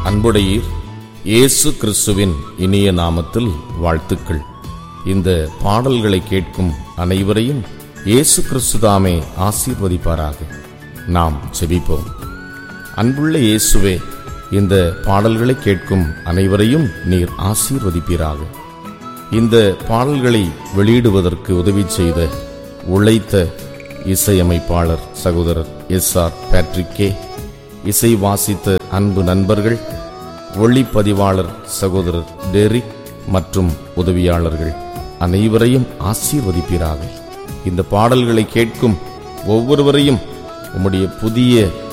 அன்புடையீர் இயேசு கிறிஸ்துவின் இனிய நாமத்தில் வாழ்த்துக்கள் இந்த பாடல்களை கேட்கும் அனைவரையும் இயேசு கிறிஸ்துதாமே ஆசீர்வதிப்பாராக நாம் செபிப்போம் அன்புள்ள இயேசுவே இந்த பாடல்களை கேட்கும் அனைவரையும் நீர் ஆசீர்வதிப்பீராக இந்த பாடல்களை வெளியிடுவதற்கு உதவி செய்த உழைத்த இசையமைப்பாளர் சகோதரர் எஸ் ஆர் பேட்ரிக் கே இசை வாசித்த அன்பு நண்பர்கள் ஒளிப்பதிவாளர் சகோதரர் டெரிக் மற்றும் உதவியாளர்கள் அனைவரையும் ஆசீர்வதிப்பீராக இந்த பாடல்களை கேட்கும் ஒவ்வொருவரையும் உம்முடைய புதிய